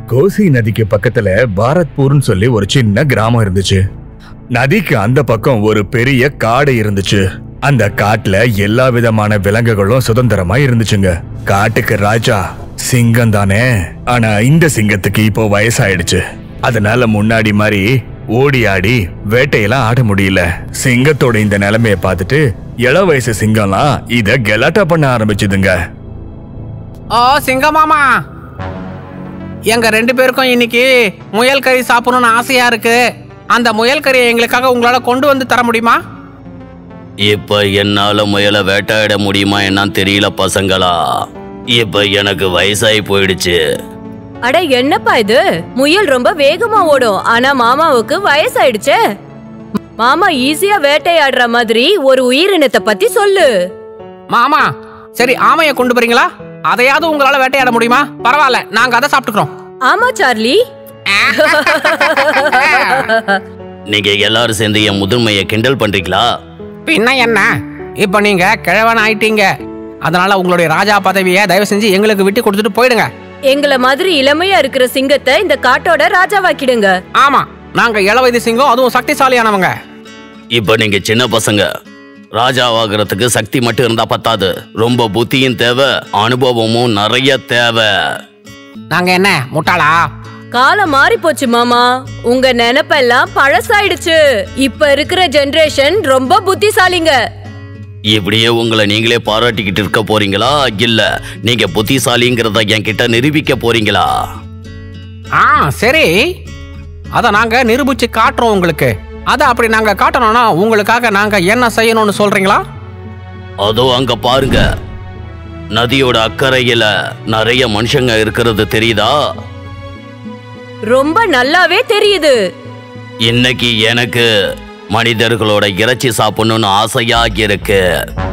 கோசி நதிக்கு பக்கத்துல பாரத்பூர்னு சொல்லி ஒரு சின்ன கிராமம் இருந்துச்சு நதிக்கு அந்த பக்கம் ஒரு பெரிய காடு இருந்துச்சு அந்த காட்டுல எல்லா விதமான விலங்குகளும் சுதந்திரமா இருந்துச்சுங்க காட்டுக்கு ராஜா சிங்கம் தானே ஆனா இந்த சிங்கத்துக்கு இப்போ வயசாயிடுச்சு அதனால முன்னாடி மாதிரி ஓடி ஆடி வேட்டையெல்லாம் ஆட முடியல சிங்கத்தோட இந்த நிலைமைய பார்த்துட்டு இள வயசு சிங்கம்லாம் இத கெலாட்டா பண்ண ஆரம்பிச்சுதுங்க ஓ சிங்கமாமா எங்க ரெண்டு பேருக்கும் இன்னைக்கு முயல் கறி சாப்பிடணும்னு ஆசையா இருக்கு அந்த முயல் கறியை எங்களுக்காக உங்களால கொண்டு வந்து தர முடியுமா இப்ப என்னால முயலை வேட்டையாட முடியுமா என்னன்னு தெரியல பசங்களா இப்ப எனக்கு வயசாகி போயிடுச்சு அட என்னப்பா இது முயல் ரொம்ப வேகமா ஓடும் ஆனா மாமாவுக்கு வயசாயிடுச்சே மாமா ஈஸியா வேட்டையாடுற மாதிரி ஒரு உயிரினத்தை பத்தி சொல்லு மாமா சரி ஆமையை கொண்டு போறீங்களா அதையாவது உங்களால வேட்டையாட முடியுமா பரவாயில்ல நாங்க அதை சாப்பிட்டுக்கிறோம் ஆமா சார்லி நீங்க எல்லாரும் சேர்ந்து என் முதன்மையை கிண்டல் பண்றீங்களா பின்ன என்ன இப்போ நீங்க கிழவன் ஆயிட்டீங்க அதனால உங்களுடைய ராஜா பதவியை தயவு செஞ்சு எங்களுக்கு விட்டு கொடுத்துட்டு போயிடுங்க எங்கள மாதிரி இளமையா இருக்கிற சிங்கத்தை இந்த காட்டோட ராஜாவாக்கிடுங்க ஆமா நாங்க இளவயது சிங்கம் அதுவும் சக்திசாலியானவங்க இப்ப நீங்க சின்ன பசங்க ராஜாவாகிறதுக்கு சக்தி மட்டும் இருந்தா பத்தாது ரொம்ப புத்தியும் தேவை அனுபவமும் நிறைய தேவை நாங்க என்ன முட்டாளா காலம் மாறி போச்சு மாமா உங்க நினைப்பெல்லாம் பழசாயிடுச்சு இப்ப இருக்கிற ஜெனரேஷன் ரொம்ப புத்திசாலிங்க இப்படியே உங்களை நீங்களே பாராட்டிக்கிட்டு இருக்க போறீங்களா இல்ல நீங்க புத்திசாலிங்கிறத என்கிட்ட நிரூபிக்க போறீங்களா ஆ சரி அதை நாங்க நிரூபிச்சு காட்டுறோம் உங்களுக்கு அதை அப்படி நாங்க காட்டணும்னா உங்களுக்காக நாங்க என்ன செய்யணும்னு சொல்றீங்களா அதோ அங்க பாருங்க நதியோட அக்கறையில நிறைய மனுஷங்க இருக்கிறது தெரியுதா ரொம்ப நல்லாவே தெரியுது இன்னைக்கு எனக்கு மனிதர்களோட இறைச்சி சாப்பிடணும்னு ஆசையா இருக்கு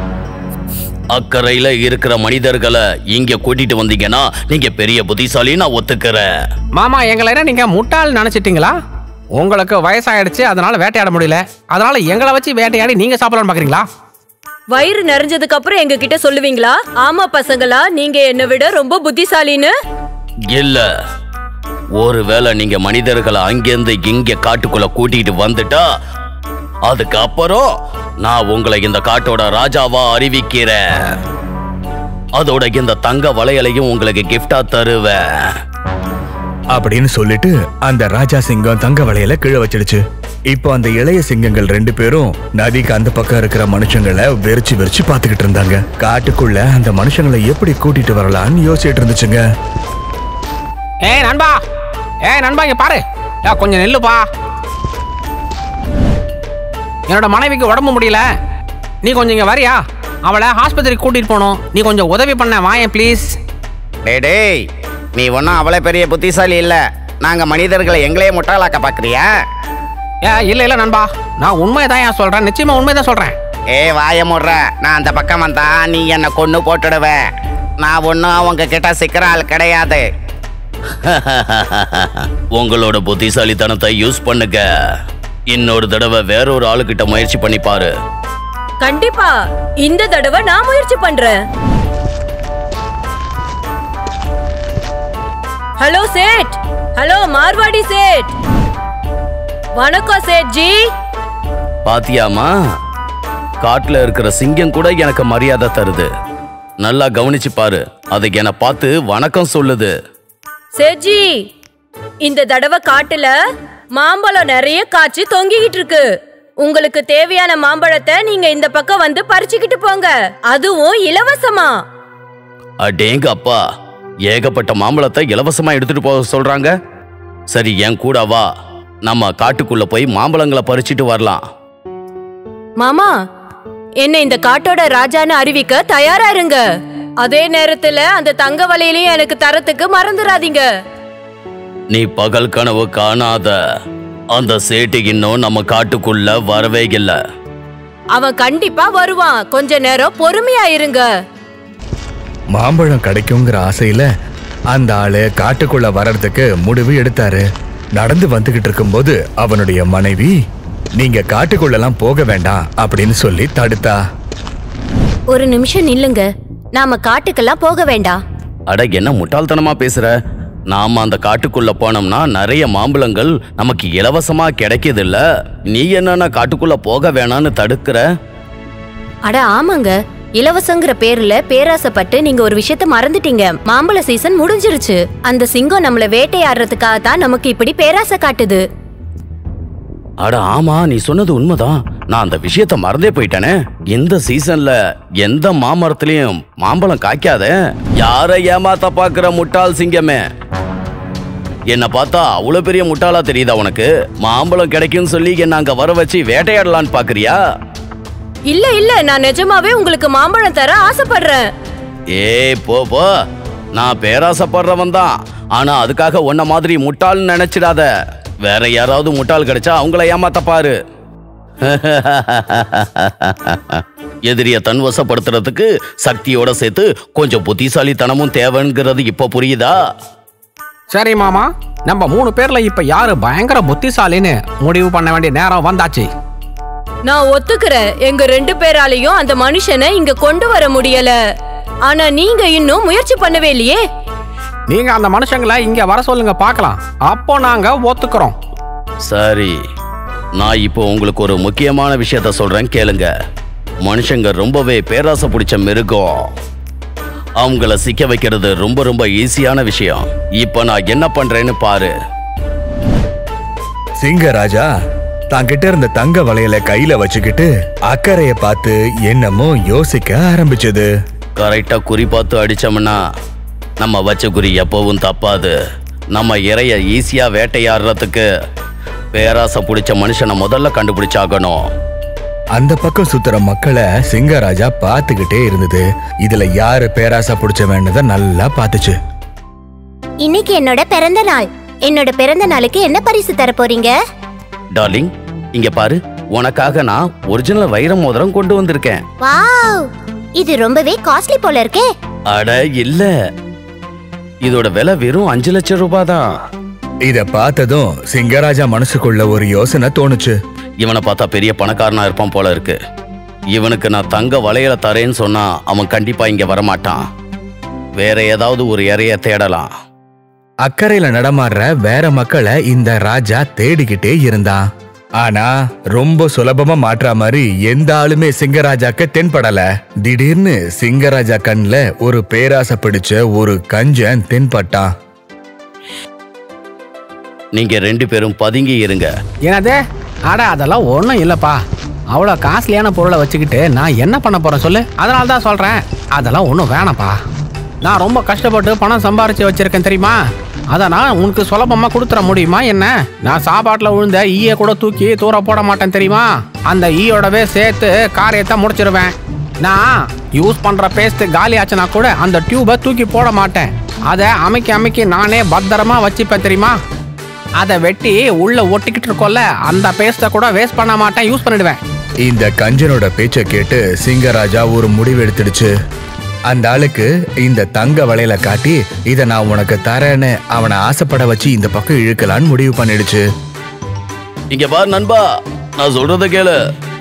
அக்கறையில இருக்கிற மனிதர்களை இங்க கூட்டிட்டு வந்தீங்கன்னா நீங்க பெரிய புத்திசாலி நான் ஒத்துக்கிறேன் மாமா எங்களை என்ன நீங்க முட்டாள் நினைச்சிட்டீங்களா உங்களுக்கு வயசாயிடுச்சு அதனால வேட்டையாட முடியல அதனால எங்களை வச்சு வேட்டையாடி நீங்க சாப்பிடலாம்னு பாக்குறீங்களா வயிறு நிறைஞ்சதுக்கு அப்புறம் எங்க கிட்ட சொல்லுவீங்களா ஆமா பசங்களா நீங்க என்னை விட ரொம்ப புத்திசாலின்னு இல்ல ஒருவேளை நீங்க மனிதர்களை அங்கிருந்து இங்க காட்டுக்குள்ள கூட்டிட்டு வந்துட்டா அதுக்கப்புறம் நான் உங்களை இந்த காட்டோட ராஜாவா அறிவிக்கிறேன் அதோட இந்த தங்க வளையலையும் உங்களுக்கு கிஃப்டா தருவேன் அப்படின்னு சொல்லிட்டு அந்த ராஜா சிங்கம் தங்க வளையல கீழே வச்சிடுச்சு இப்போ அந்த இளைய சிங்கங்கள் ரெண்டு பேரும் நதிக்கு அந்த பக்கம் இருக்கிற மனுஷங்களை வெறிச்சு வெறிச்சு பாத்துக்கிட்டு இருந்தாங்க காட்டுக்குள்ள அந்த மனுஷங்களை எப்படி கூட்டிட்டு வரலாம்னு யோசிச்சுட்டு இருந்துச்சுங்க ஏய் நண்பா ஏய் நண்பா இங்க பாரு ஏ கொஞ்சம் நெல்லுப்பா என்னோட மனைவிக்கு உடம்பு முடியல நீ கொஞ்சம் இங்க வரியா அவளை ஆஸ்பத்திரிக்கு கூட்டிட்டு போகணும் நீ கொஞ்சம் உதவி பண்ண வாயேன் ப்ளீஸ் டேய் டேய் நீ ஒன்றும் அவ்வளோ பெரிய புத்திசாலி இல்லை நாங்கள் மனிதர்களை எங்களையே முட்டாளாக்க பார்க்குறியா ஏ இல்ல இல்ல நண்பா நான் உண்மையை தான் ஏன் சொல்றேன் நிச்சயமா உண்மையை தான் சொல்றேன் ஏ வாய முடுற நான் அந்த பக்கம் வந்தா நீ என்னை கொண்டு போட்டுடுவ நான் ஒன்றும் அவங்க கிட்ட சிக்கிற ஆள் கிடையாது உங்களோட புத்திசாலித்தனத்தை யூஸ் பண்ணுங்க இன்னொரு தடவை வேறொரு ஆளுகிட்ட முயற்சி பண்ணி பாரு கண்டிப்பா இந்த தடவை நான் முயற்சி பண்றேன் ஹலோ சேட் ஹலோ மார்வாடி சேட் வணக்கம் சேட் ஜி பாத்தியாமா காட்டுல இருக்கிற சிங்கம் கூட எனக்கு மரியாதை தருது நல்லா கவனிச்சு பாரு அது என்னை பார்த்து வணக்கம் சொல்லுது சேட் ஜி இந்த தடவை காட்டுல மாம்பழம் நிறைய காய்ச்சி தொங்கிக்கிட்டு இருக்கு உங்களுக்கு தேவையான மாம்பழத்தை நீங்க இந்த பக்கம் வந்து பறிச்சுக்கிட்டு போங்க அதுவும் இலவசமா அடேங்க அப்பா ஏகப்பட்ட மாம்பழத்தை இலவசமா எடுத்துட்டு போக சொல்றாங்க சரி என் கூட வா நம்ம காட்டுக்குள்ள போய் மாம்பழங்களை பறிச்சிட்டு வரலாம் மாமா என்ன இந்த காட்டோட ராஜான்னு அறிவிக்க தயாரா இருங்க அதே நேரத்துல அந்த தங்க வலையிலையும் எனக்கு தரத்துக்கு மறந்துடாதீங்க நீ பகல் கனவு காணாத அந்த சேட்டு இன்னும் நம்ம காட்டுக்குள்ள வரவே இல்லை அவன் கண்டிப்பா வருவான் கொஞ்ச நேரம் பொறுமையா இருங்க மாம்பழம் கிடைக்குங்கிற ஆசையில அந்த ஆளு காட்டுக்குள்ள வர்றதுக்கு முடிவு எடுத்தாரு நடந்து வந்துகிட்டு இருக்கும்போது அவனுடைய மனைவி நீங்க காட்டுக்குள்ளலாம் போக வேண்டாம் அப்படின்னு சொல்லி தடுத்தா ஒரு நிமிஷம் நில்லுங்க நாம காட்டுக்கெல்லாம் போக வேண்டாம் அட என்ன முட்டாள்தனமா பேசுற நாம அந்த காட்டுக்குள்ள போனோம்னா நிறைய மாம்பழங்கள் நமக்கு இலவசமா கிடைக்குது இல்ல நீ என்னன்னா காட்டுக்குள்ள போக வேணான்னு தடுக்கிற அட ஆமாங்க இலவசங்கிற பேர்ல பேராசைப்பட்டு நீங்க ஒரு விஷயத்த மறந்துட்டீங்க மாம்பழ சீசன் முடிஞ்சிருச்சு அந்த சிங்கம் நம்மள வேட்டையாடுறதுக்காக தான் நமக்கு இப்படி பேராசை காட்டுது அட ஆமா நீ சொன்னது உண்மைதான் நான் அந்த விஷயத்த மறந்தே போயிட்டேனே இந்த சீசன்ல எந்த மாமரத்திலயும் மாம்பழம் காய்க்காத யாரை ஏமாத்த பாக்குற முட்டாள் சிங்கமே என்ன பார்த்தா அவ்வளவு பெரிய முட்டாளா தெரியுதா உனக்கு மாம்பழம் கிடைக்கும்னு சொல்லி என்ன அங்க வர வச்சு வேட்டையாடலான்னு பாக்குறியா இல்ல இல்ல நான் நிஜமாவே உங்களுக்கு மாம்பழம் தர ஆசைப்படுறேன் ஏய் போ போ நான் பேராசைப்படுறவன் தான் ஆனா அதுக்காக உன்ன மாதிரி முட்டாள்னு நினைச்சிடாத வேற யாராவது முட்டாள் கிடைச்சா அவங்கள ஏமாத்த பாரு எதிரிய தன் வசப்படுத்துறதுக்கு சக்தியோட சேர்த்து கொஞ்சம் புத்திசாலித்தனமும் தேவைங்கிறது இப்ப புரியுதா சரி மாமா நம்ம மூணு பேர்ல இப்ப யாரு பயங்கர புத்திசாலின்னு முடிவு பண்ண வேண்டிய நேரம் வந்தாச்சு நான் ஒத்துக்கிறேன் எங்க ரெண்டு பேராலையும் அந்த மனுஷனை இங்க கொண்டு வர முடியல ஆனா நீங்க இன்னும் முயற்சி பண்ணவே இல்லையே நீங்க அந்த மனுஷங்களை இங்க வர சொல்லுங்க பார்க்கலாம் அப்போ நாங்க ஒத்துக்கிறோம் சரி நான் இப்போ உங்களுக்கு ஒரு முக்கியமான விஷயத்த சொல்றேன் கேளுங்க மனுஷங்க ரொம்பவே பேராசை பிடிச்ச மிருகம் அவங்கள சிக்க வைக்கிறது ரொம்ப ரொம்ப ஈஸியான விஷயம் இப்போ நான் என்ன பண்றேன்னு பாரு சிங்கராஜா தாங்கிட்ட இருந்த தங்க வளையல கையில வச்சுக்கிட்டு அக்கறைய பார்த்து என்னமோ யோசிக்க ஆரம்பிச்சது கரெக்டா குறி பார்த்து அடிச்சோம்னா நம்ம வச்ச குறி எப்பவும் தப்பாது நம்ம இறைய ஈஸியா வேட்டையாடுறதுக்கு பேராசை பிடிச்ச மனுஷனை முதல்ல கண்டுபிடிச்சாகணும் அந்த பக்கம் சுத்துற மக்களை சிங்கராஜா பார்த்துக்கிட்டே இருந்தது இதுல யாரு பேராசை பிடிச்சவன்றத நல்லா பார்த்துச்சு இன்னைக்கு என்னோட பிறந்த நாள் என்னோட பிறந்த நாளுக்கு என்ன பரிசு தர போறீங்க டார்லிங் இங்க பாரு உனக்காக நான் ஒரிஜினல் வைர மோதிரம் கொண்டு வந்திருக்கேன் வாவ் இது ரொம்பவே காஸ்ட்லி போல இருக்கே அட இல்ல இதோட விலை வெறும் அஞ்சு லட்சம் ரூபாய் தான் இத பார்த்ததும் சிங்கராஜா மனசுக்குள்ள ஒரு யோசனை தோணுச்சு இவனை பார்த்தா பெரிய பணக்காரனா இருப்பான் போல இருக்கு இவனுக்கு நான் தங்க வளையல தரேன்னு சொன்னா அவன் கண்டிப்பா இங்க வரமாட்டான் வேற ஏதாவது ஒரு இறைய தேடலாம் அக்கறையில நடமாடுற வேற மக்களை இந்த ராஜா தேடிக்கிட்டே இருந்தான் ஆனா ரொம்ப சுலபமா மாற்றா மாதிரி எந்த ஆளுமே சிங்கராஜாக்கு தென்படல திடீர்னு சிங்கராஜா கண்ல ஒரு பேராசை பிடிச்ச ஒரு கஞ்சன் தென்பட்டான் நீங்க ரெண்டு பேரும் பதுங்கி இருங்க என்னது அட அதெல்லாம் ஒன்றும் இல்லைப்பா அவ்வளோ காஸ்ட்லியான பொருளை வச்சுக்கிட்டு நான் என்ன பண்ண போறேன் சொல்லு அதனால தான் சொல்கிறேன் அதெல்லாம் ஒன்றும் வேணாம்ப்பா நான் ரொம்ப கஷ்டப்பட்டு பணம் சம்பாரிச்சு வச்சிருக்கேன் தெரியுமா அதை நான் உனக்கு சுலபமாக கொடுத்துட முடியுமா என்ன நான் சாப்பாட்டில் விழுந்த ஈயை கூட தூக்கி தூர போட மாட்டேன் தெரியுமா அந்த ஈயோடவே சேர்த்து காரியத்தை முடிச்சிருவேன் நான் யூஸ் பண்ணுற பேஸ்ட் காலி ஆச்சுன்னா கூட அந்த டியூபை தூக்கி போட மாட்டேன் அதை அமைக்கி அமைக்கி நானே பத்திரமா வச்சுப்பேன் தெரியுமா அதை வெட்டி உள்ள ஒட்டிக்கிட்டு இருக்கோம்ல அந்த பேஸ்ட்டை கூட வேஸ்ட் பண்ண மாட்டேன் யூஸ் பண்ணிடுவேன் இந்த கஞ்சனோட பேச்ச கேட்டு சிங்கராஜா ஒரு முடிவு எடுத்துடுச்சு அந்த ஆளுக்கு இந்த தங்க வளையல காட்டி இத நான் உனக்கு தரேன்னு அவனை ஆசைப்பட வச்சு இந்த பக்கம் இழுக்கலான்னு முடிவு பண்ணிடுச்சு இங்க பாரு நண்பா நான் சொல்றத கேளு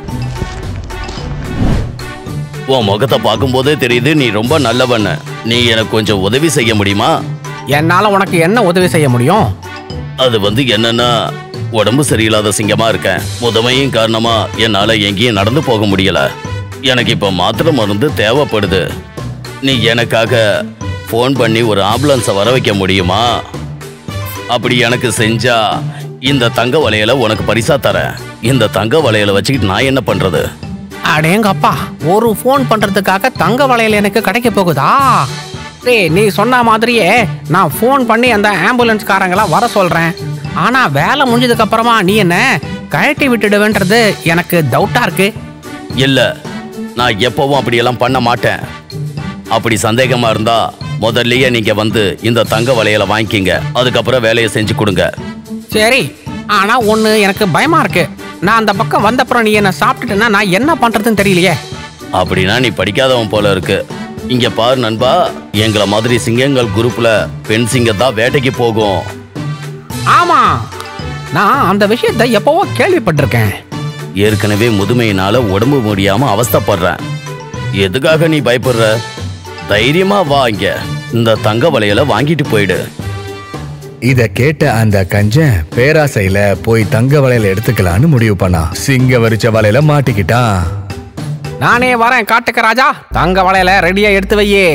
உன் முகத்தை பார்க்கும்போதே தெரியுது நீ ரொம்ப நல்லவன்னு நீ எனக்கு கொஞ்சம் உதவி செய்ய முடியுமா என்னால உனக்கு என்ன உதவி செய்ய முடியும் அது வந்து என்னன்னா உடம்பு சரியில்லாத சிங்கமா இருக்கேன் முதுமையின் காரணமா என்னால எங்கேயும் நடந்து போக முடியல எனக்கு இப்ப மாத்திரை மருந்து தேவைப்படுது நீ எனக்காக ஃபோன் பண்ணி ஒரு ஆம்புலன்ஸை வர வைக்க முடியுமா அப்படி எனக்கு செஞ்சா இந்த தங்க வளையல உனக்கு பரிசா தரேன் இந்த தங்க வளையல வச்சுக்கிட்டு நான் என்ன பண்றது அடேங்கப்பா ஒரு ஃபோன் பண்றதுக்காக தங்க வளையல் எனக்கு கிடைக்க போகுதா டேய் நீ சொன்ன மாதிரியே நான் ஃபோன் பண்ணி அந்த ஆம்புலன்ஸ்காரங்கள வர சொல்றேன் ஆனா வேலை முடிஞ்சதுக்கு அப்புறமா நீ என்ன கழட்டி விட்டுடுவேன்றது எனக்கு டவுட்டா இருக்கு இல்ல நான் எப்பவும் அப்படியெல்லாம் பண்ண மாட்டேன் அப்படி சந்தேகமா இருந்தா முதல்லயே நீங்க வந்து இந்த தங்க வளையல வாங்கிக்கிங்க அதுக்கப்புறம் வேலையை செஞ்சு கொடுங்க சரி ஆனா ஒண்ணு எனக்கு பயமா இருக்கு நான் அந்த பக்கம் வந்தப்புறம் நீ என்ன சாப்பிட்டுட்டேன்னா நான் என்ன பண்றதுன்னு தெரியலையே அப்படின்னா நீ படிக்காதவன் போல இருக்கு இங்க பாரு நண்பா எங்களை மாதிரி சிங்கங்கள் குரூப்ல பெண் சிங்கம் தான் வேட்டைக்கு போகும் ஆமா நான் அந்த விஷயத்தை எப்பவோ கேள்விப்பட்டிருக்கேன் ஏற்கனவே முதுமையினால உடம்பு முடியாம அவஸ்தைப்படுறேன் எதுக்காக நீ பயப்படுற தைரியமா வா இங்க இந்த தங்க வளையல வாங்கிட்டு போயிடு இத கேட்ட அந்த கஞ்சன் பேராசையில போய் தங்க வளையல எடுத்துக்கலான்னு முடிவு பண்ணான் சிங்க வரிச்ச வலையில மாட்டிக்கிட்டான் நானே வரேன் காட்டுக்கு ராஜா தங்க வளையல ரெடியா எடுத்து வையே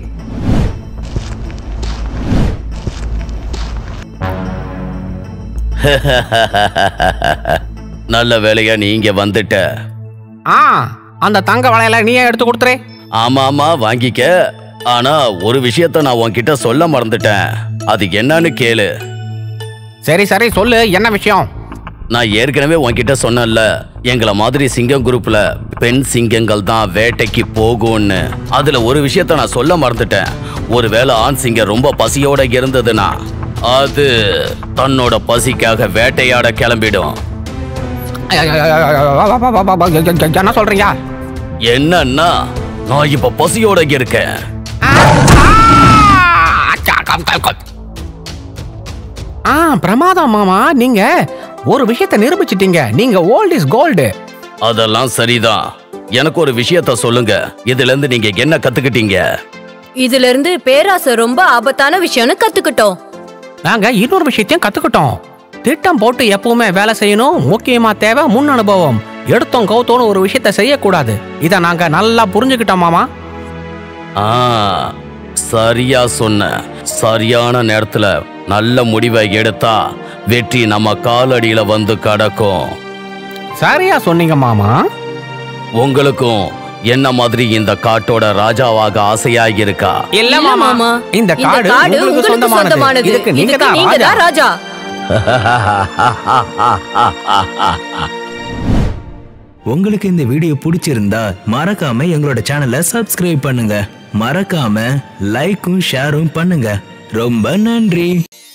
நல்ல வேலையா நீ இங்க வந்துட்ட ஆ அந்த தங்க வளையல நீயே எடுத்து கொடுத்துரு ஆமா ஆமா வாங்கிக்க ஆனா ஒரு விஷயத்த நான் உன்கிட்ட சொல்ல மறந்துட்டேன் அது என்னன்னு கேளு சரி சரி சொல்லு என்ன விஷயம் நான் ஏற்கனவே உன்கிட்ட சொன்னேன்ல எங்களை மாதிரி சிங்கம் குரூப்ல பெண் சிங்கங்கள் தான் வேட்டைக்கு போகும்னு அதுல ஒரு விஷயத்த நான் சொல்ல மறந்துட்டேன் ஒருவேளை ஆண் சிங்கம் ரொம்ப பசியோட இருந்ததுன்னா அது தன்னோட பசிக்காக வேட்டையாட கிளம்பிடும் என்ன சொல்றீங்க என்னன்னா நான் இப்ப பசியோட இருக்கேன் ஆ பிரமாதம் மாமா நீங்க ஒரு விஷயத்தை நிரூபிச்சிட்டீங்க நீங்க ஓல்ட் இஸ் கோல்டு அதெல்லாம் சரிதான் எனக்கு ஒரு விஷயத்த சொல்லுங்க இதுல இருந்து நீங்க என்ன கத்துக்கிட்டீங்க இதுல இருந்து பேராசை ரொம்ப ஆபத்தான விஷயம்னு கத்துக்கிட்டோம் நாங்க இன்னொரு விஷயத்தையும் கத்துக்கிட்டோம் திட்டம் போட்டு எப்பவுமே வேலை செய்யணும் முக்கியமா தேவை முன் அனுபவம் எடுத்தோம் கவுத்தோன்னு ஒரு விஷயத்த செய்யக்கூடாது இத நாங்க நல்லா புரிஞ்சுக்கிட்டோம் மாமா ஆ சரியா சொன்ன சரியான நேரத்துல நல்ல முடிவை எடுத்தா வெற்றி நம்ம காலடியில வந்து கடக்கும் சரியா சொன்னீங்க மாமா உங்களுக்கும் என்ன மாதிரி இந்த காட்டோட ராஜாவாக ஆசையா இருக்கா இல்ல மாமா இந்த காடு உங்களுக்கு சொந்தமானது இதுக்கு நீங்க தான் நீங்க தான் ராஜா உங்களுக்கு இந்த வீடியோ பிடிச்சிருந்தா மறக்காம எங்களோட சேனலை சப்ஸ்கிரைப் பண்ணுங்க மறக்காம லைக்கும் ஷேரும் பண்ணுங்க ரொம்ப நன்றி